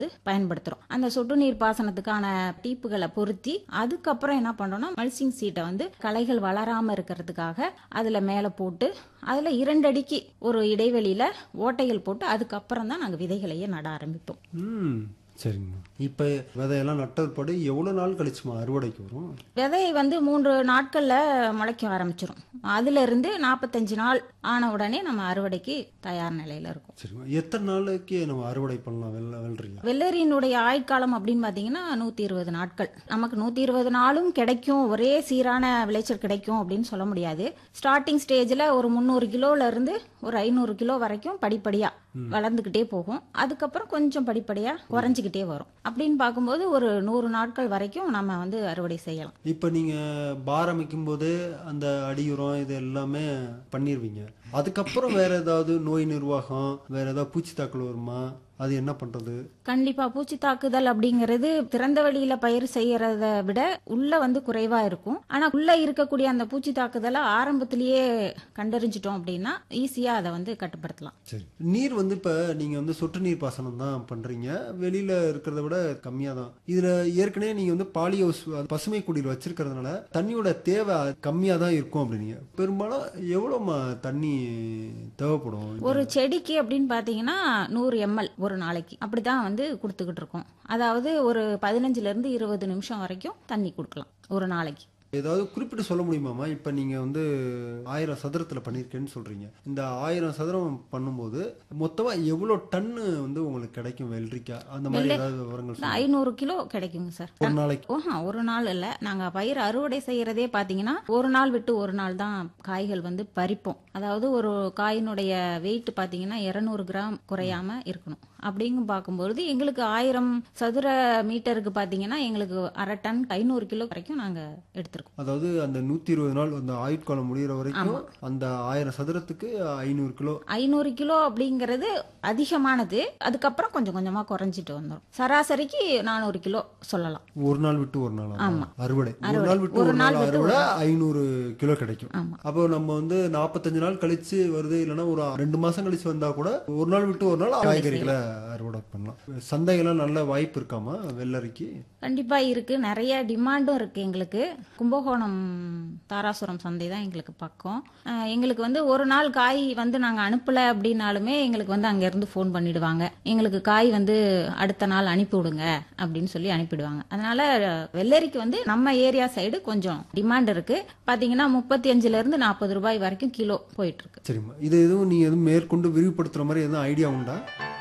பயன்படுத்துறோம் அந்த சொட்டு நீர் பாசனத்துக்கான டீப்புகளை பொருத்தி அதுக்கப்புறம் என்ன பண்றோம்னா மல்சிங் சீட்டை வந்து களைகள் வளராம இருக்கிறதுக்காக அதுல மேல போட்டு அதுல இரண்டு அடிக்கு ஒரு இடைவெளியில ஓட்டைகள் போட்டு அதுக்கப்புறம் தான் நாங்க விதைகளையே நட ஆரம்பிப்போம் ம் சரிங்க இப்போ விதையெல்லாம் நட்டற்படி எவ்வளோ நாள் கழிச்சுமா அறுவடைக்கு வரும் விதை வந்து மூன்று நாட்கள்ல முளைக்க ஆரம்பிச்சிரும் அதுல இருந்து நாற்பத்தஞ்சு நாள் ஆன உடனே நம்ம அறுவடைக்கு தயார் நிலையில இருக்கும் சரிம்மா எத்தனை நாளைக்கு நம்ம அறுவடை பண்ணலாம் வெள்ள வெள்ளரியா வெள்ளரியினுடைய ஆயுட்காலம் அப்படின்னு பாத்தீங்கன்னா நூத்தி இருபது நாட்கள் நமக்கு நூத்தி இருபது நாளும் கிடைக்கும் ஒரே சீரான விளைச்சல் கிடைக்கும் அப்படின்னு சொல்ல முடியாது ஸ்டார்டிங் ஸ்டேஜ்ல ஒரு முந்நூறு கிலோல இருந்து ஒரு ஐநூறு கிலோ வரைக்கும் படிப்படியா வளர்ந்துகிட்டே போகும் அதுக்கப்புறம் கொஞ்சம் படிப்படியா குறைஞ்சிக்கிட்டே வரும் அப்படின்னு பார்க்கும்போது ஒரு நூறு நாட்கள் வரைக்கும் நம்ம வந்து அறுவடை செய்யலாம் இப்போ நீங்கள் பார் அமைக்கும் போது அந்த அடியுரம் இது எல்லாமே பண்ணிடுவீங்க அதுக்கப்புறம் வேற ஏதாவது நோய் நிர்வாகம் வேற ஏதாவது பூச்சி தாக்கல் வருமா அது என்ன பண்றது கண்டிப்பா பூச்சி தாக்குதல் அப்படிங்கிறது திறந்த வெளியில பயிர் செய்யறத விட உள்ள வந்து குறைவா இருக்கும் ஆனா உள்ள இருக்கக்கூடிய அந்த பூச்சி தாக்குதலை ஆரம்பத்திலேயே கண்டறிஞ்சிட்டோம் அப்படின்னா ஈஸியா அதை வந்து கட்டுப்படுத்தலாம் சரி நீர் வந்து இப்போ நீங்கள் வந்து சொட்டு நீர் பாசனம் தான் பண்ணுறீங்க வெளியில் இருக்கிறத விட கம்மியாக தான் இதில் ஏற்கனவே நீங்கள் வந்து பாலி ஹவுஸ் பசுமை குடியில் வச்சிருக்கிறதுனால தண்ணியோட தேவை கம்மியாக தான் இருக்கும் அப்படின்னீங்க பெரும்பாலும் எவ்வளோமா தண்ணி தேவைப்படும் ஒரு செடிக்கு அப்படின்னு பாத்தீங்கன்னா நூறு எம்எல் ஒரு நாளைக்கு அப்படிதான் வந்து கொடுத்துக்கிட்டு இருக்கோம் அதாவது ஒரு பதினஞ்சுல இருந்து இருபது நிமிஷம் வரைக்கும் தண்ணி கொடுக்கலாம் ஒரு நாளைக்கு ஏதாவது குறிப்பிட்டு சொல்ல முடியுமாமா இப்போ நீங்கள் வந்து ஆயிரம் சதுரத்தில் பண்ணியிருக்கேன்னு சொல்கிறீங்க இந்த ஆயிரம் சதுரம் பண்ணும்போது மொத்தமாக எவ்வளோ டன்னு வந்து உங்களுக்கு கிடைக்கும் வெள்ளரிக்காய் அந்த மாதிரி ஏதாவது விவரங்கள் சொல்லுங்க. ஐநூறு கிலோ கிடைக்குங்க சார் ஒரு நாளைக்கு ஓஹா ஒரு நாள் இல்ல நாங்க பயிர் அறுவடை செய்யறதே பாத்தீங்கன்னா ஒரு நாள் விட்டு ஒரு நாள் தான் காய்கள் வந்து பறிப்போம் அதாவது ஒரு காயினுடைய வெயிட் பாத்தீங்கன்னா 200 கிராம் குறையாம இருக்கணும் அப்படிங்கும் பார்க்கும்பொழுது எங்களுக்கு ஆயிரம் சதுர மீட்டருக்கு பாத்தீங்கன்னா எங்களுக்கு அரை டன் ஐநூறு கிலோ வரைக்கும் நாங்க எடுத்திருக்கோம் அதாவது அந்த நூற்றி இருபது நாள் அந்த ஆயுட்காலம் முடிகிற வரைக்கும் அந்த ஆயிரம் சதுரத்துக்கு ஐநூறு கிலோ ஐநூறு கிலோ அப்படிங்கிறது அதிகமானது அதுக்கப்புறம் கொஞ்சம் கொஞ்சமா குறைஞ்சிட்டு வந்துடும் சராசரிக்கு நானூறு கிலோ சொல்லலாம் ஒரு நாள் விட்டு ஒரு நாள் ஆமா. அறுவடை ஒரு அறுவடை. நாள் விட்டு ஒரு ஒரு நாள் நாள் விட்டு அறுவடை ஐநூறு கிலோ கிடைக்கும் ஆமா. அப்போ நம்ம வந்து நாற்பத்தஞ்சு நாள் கழிச்சு வருது இல்லைன்னா ஒரு ரெண்டு மாசம் கழிச்சு வந்தா கூட ஒரு நாள் விட்டு ஒரு நாள் காய்கறிகளை அறுவடை பண்ணலாம் சந்தைகள்லாம் நல்ல வாய்ப்பு இருக்காமா வெள்ளரிக்கு கண்டிப்பா இருக்கு நிறைய டிமாண்டும் இருக்கு எங்களுக்கு கும்பகோணம் தாராசுரம் சந்தை தான் எங்களுக்கு பக்கம் அஹ் எங்களுக்கு வந்து ஒரு நாள் காய் வந்து நாங்க அனுப்பல அப்படின்னாலுமே எங்களுக்கு வந்து அங்க இருந்து ஃபோன் பண்ணிடுவாங்க எங்களுக்கு காய் வந்து அடுத்த நாள் அனுப்பி விடுங்க அப்படின்னு சொல்லி அனுப்பிடுவாங்க அதனால அஹ், வெள்ளரிக்கு வந்து நம்ம ஏரியா சைடு கொஞ்சம் டிமாண்ட் இருக்கு பாத்தீங்கன்னா முப்பத்தி அஞ்சுல இருந்து நாற்பது ரூபாய் வரைக்கும் கிலோ போயிட்டு இருக்கு சரிம்மா இது எதுவும் நீ எதுவும் மேற்கொண்டு விரிவுபடுத்துற மாதிரி எதுவும் ஐடியா உண்டா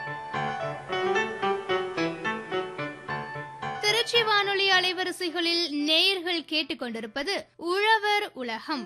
திருச்சி வானொலி அலைவரிசைகளில் நேயர்கள் கேட்டுக்கொண்டிருப்பது உழவர் உலகம்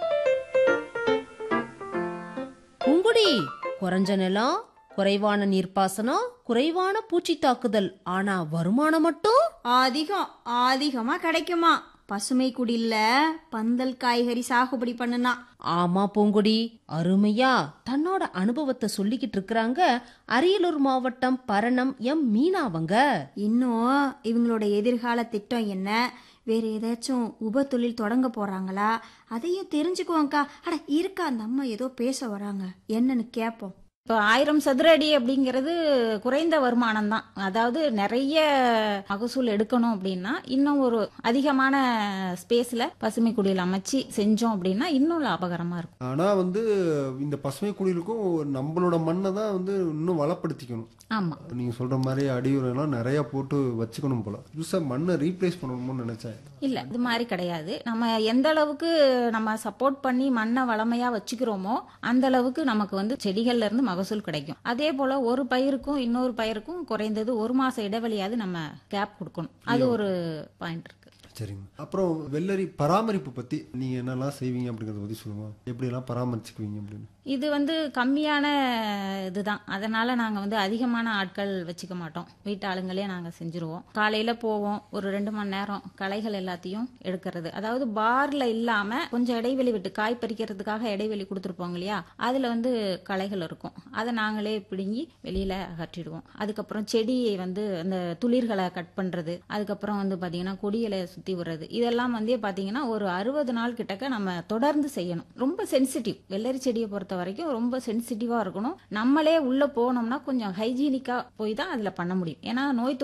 பூங்குடி குறைஞ்ச நிலம் குறைவான நீர்ப்பாசனம் குறைவான பூச்சி தாக்குதல் ஆனா வருமானம் மட்டும் அதிகம் அதிகமா கிடைக்குமா பசுமை குடில்ல பந்தல் காய்கறி சாகுபடி பண்ணுனா ஆமா பூங்குடி அருமையா தன்னோட அனுபவத்தை சொல்லிக்கிட்டு இருக்கிறாங்க அரியலூர் மாவட்டம் பரணம் எம் மீனாவங்க இன்னும் இவங்களோட எதிர்கால திட்டம் என்ன வேற ஏதாச்சும் உப தொழில் தொடங்க போறாங்களா அதையும் தெரிஞ்சுக்குவோம்க்கா அட இருக்கா அந்த அம்மா ஏதோ பேச வராங்க என்னன்னு கேட்போம் இப்போ ஆயிரம் சதுர அடி அப்படிங்கிறது குறைந்த வருமானம் தான் அதாவது நிறைய மகசூல் எடுக்கணும் அப்படின்னா இன்னும் ஒரு அதிகமான ஸ்பேஸ்ல பசுமை குடியில் அமைச்சு செஞ்சோம் அப்படின்னா இன்னும் லாபகரமா இருக்கும் ஆனா வந்து இந்த பசுமை குடியிருக்கும் நம்மளோட மண்ணை தான் வந்து இன்னும் வளப்படுத்திக்கணும் ஆமா நீங்க சொல்ற மாதிரி அடியுரெல்லாம் நிறைய போட்டு வச்சுக்கணும் போல புதுசா மண்ணை ரீப்ளேஸ் பண்ணணும்னு நினைச்சேன் இல்ல இது மாதிரி கிடையாது நம்ம எந்த அளவுக்கு நம்ம சப்போர்ட் பண்ணி மண்ணை வளமையா வச்சுக்கிறோமோ அந்த அளவுக்கு நமக்கு வந்து செடிகள்ல இருந்து மகசூல் கிடைக்கும் அதே போல ஒரு பயிருக்கும் இன்னொரு பயிருக்கும் குறைந்தது ஒரு மாச இடைவெளியாவது நம்ம கேப் கொடுக்கணும் அது ஒரு பாயிண்ட் இருக்கு சரிங்க அப்புறம் வெள்ளரி பராமரிப்பு பத்தி நீங்க என்னெல்லாம் செய்வீங்க அப்படிங்கறத பத்தி சொல்லுங்க எப்படி எல்லாம் பராமரிச்சுக்குவீங்க அப்படின்னு இது வந்து கம்மியான இதுதான் அதனால நாங்க வந்து அதிகமான ஆட்கள் வச்சுக்க மாட்டோம் வீட்டு ஆளுங்களே நாங்க செஞ்சுருவோம் காலையில போவோம் ஒரு ரெண்டு மணி நேரம் களைகள் எல்லாத்தையும் எடுக்கிறது அதாவது பார்ல இல்லாம கொஞ்சம் இடைவெளி விட்டு காய் பறிக்கிறதுக்காக இடைவெளி கொடுத்துருப்போங்க இல்லையா அதுல வந்து களைகள் இருக்கும் அதை நாங்களே பிடுங்கி வெளியில அகற்றிடுவோம் அதுக்கப்புறம் செடியை வந்து அந்த துளிர்களை கட் பண்றது அதுக்கப்புறம் வந்து பாத்தீங்கன்னா கொடிகளை சுத்தி விடுறது இதெல்லாம் வந்து பாத்தீங்கன்னா ஒரு அறுபது நாள் கிட்டக்க நம்ம தொடர்ந்து செய்யணும் ரொம்ப சென்சிட்டிவ் வெள்ளரி செடியை பொறுத்த பொறுத்த வரைக்கும் ரொம்ப சென்சிட்டிவா இருக்கணும் நம்மளே உள்ள போனோம்னா கொஞ்சம் ஹைஜீனிக்கா போய் தான் அதுல பண்ண முடியும் ஏன்னா நோய் தொற்று